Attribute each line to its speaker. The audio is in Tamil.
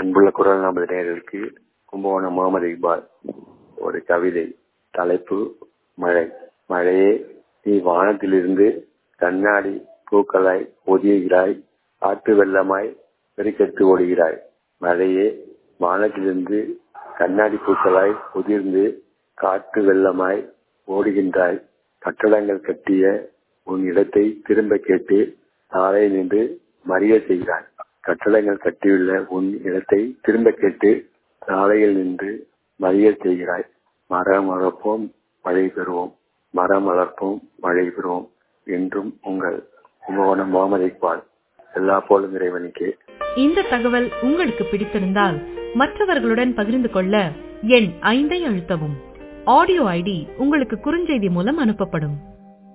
Speaker 1: அன்புள்ள குரல் நமது நேயர்களுக்கு கும்பகோணம் முகமது இக்பால் ஒரு கவிதை தலைப்பு மழை மழையே நீ வானத்திலிருந்து கண்ணாடி பூக்களாய் ஒதியுகிறாய் ஆற்று வெள்ளமாய் பெருக்கெடுத்து ஓடுகிறாய் மழையே வானத்திலிருந்து கண்ணாடி பூக்களாய் உதிர்ந்து காற்று வெள்ளமாய் ஓடுகின்றாய் கட்டடங்கள் கட்டிய உன் இடத்தை திரும்ப கேட்டு சாலை நின்று மறிய செய்கிறாய் கட்டடங்கள் கட்டியுள்ள உன் இடத்தை திரும்ப கேட்டு சாலையில் நின்று மறிய செய்கிறாய் மரம் வளர்ப்போம் மழை பெறுவோம் மரம் வளர்ப்போம் மழை பெறுவோம் என்றும் உங்கள் கும்பகோணம் முகமது இக்பால் எல்லா போலும் இறைவனுக்கே
Speaker 2: இந்த தகவல் உங்களுக்கு பிடித்திருந்தால் மற்றவர்களுடன் பகிர்ந்து கொள்ள எண் ஐந்தை அழுத்தவும் ஆடியோ ஐடி உங்களுக்கு குறுஞ்செய்தி மூலம் அனுப்பப்படும்